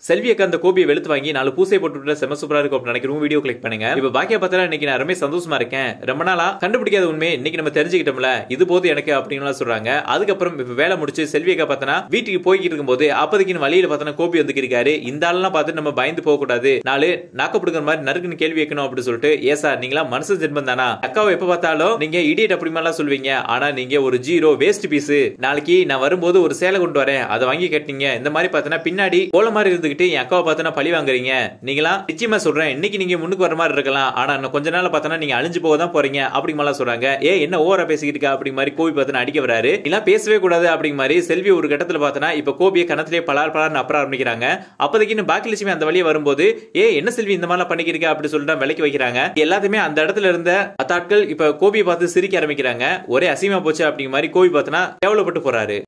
செல்வி அக்கா அந்த கோபியை வெளுத்து வாங்கி நாலு பூசை போட்டு விட்டு செம சூப்பரா இருக்கும் அப்படின்னு நினைக்கிறோம் வீடியோ கிளிக் பண்ணுங்க இப்ப பாக்கியா பார்த்தா இன்னைக்கு நான் ரொம்ப சந்தோஷமா இருக்கேன் ரொம்ப நாளா கண்டுபிடிக்காத உண்மை இன்னைக்கு நம்ம தெரிஞ்சுக்கிட்டோம்ல இது போது எனக்கு அப்படின்னு சொல்றாங்க அதுக்கப்புறம் இப்ப வேலை முடிச்சு செல்வி அக்கா பார்த்தனா வீட்டுக்கு போய்கிட்டு இருக்கும்போது அப்போதைக்கு வழியில பார்த்தனா கோபி வந்து இருக்காரு இந்த ஆள்லாம் பார்த்து நம்ம பயந்து போக கூடாது நாலு நாக்கப்படுக்கிற மாதிரி நறுக்குன்னு கேள்வி வைக்கணும் அப்படின்னு சொல்லிட்டு ஏ சார் நீங்களா மனுஷன் ஜென்மம் தானா அக்காவை எப்ப பார்த்தாலும் நீங்க இடியட் அப்படி மாதிரிலாம் சொல்வீங்க ஆனா நீங்க ஒரு ஜீரோ வேஸ்ட் பீஸ் நாளைக்கு நான் வரும்போது ஒரு சேலை கொண்டு வரேன் அதை வாங்கி கட்டினீங்க இந்த மாதிரி பார்த்தனா பின்னாடி கோல மாதிரி இருந்துகிட்டு என் அக்காவை பார்த்தனா பழி வாங்குறீங்க நீங்களா நிச்சயமா சொல்றேன் இன்னைக்கு நீங்க முன்னுக்கு வர மாதிரி இருக்கலாம் ஆனா இன்னும் கொஞ்ச நாள் பார்த்தனா நீங்க அழிஞ்சு போக தான் போறீங்க அப்படி மாதிரிலாம் சொல்றாங்க ஏ என்ன ஓவரா பேசிக்கிட்டு இருக்கா அப்படி மாதிரி கோபி பார்த்தனா அடிக்க வராரு இதெல்லாம் பேசவே கூடாது அப்படிங்க மாதிரி செல்வி ஒரு கட்டத்துல பார்த்தனா இப்ப கோபியை கணத்திலே பலார் பலார்னு அப்புறம் ஆரம்பிக்கிறாங்க அப்போதைக்கு இன்னும் பாக்கியலட்சுமி அந்த வழியே வரும்போது ஏ என்ன செல்வி இந்த மாதிரிலாம் பண்ணிக்கிறீங்க அப்படி சொல்லிட்டு விலைக்கு வைக்கிறாங்க எல்லாத்தையுமே அந்த இடத்துல இருந்த அத்தாட்கள் இப்ப கோபியை பார்த்து சிரிக்க ஆரம்பிக்கிறாங்க ஒரே அசிங்கமா போச்சு அப்படிங்கிற மாதிரி கோபி பார்த்தனா கேவலப்பட்டு போறாரு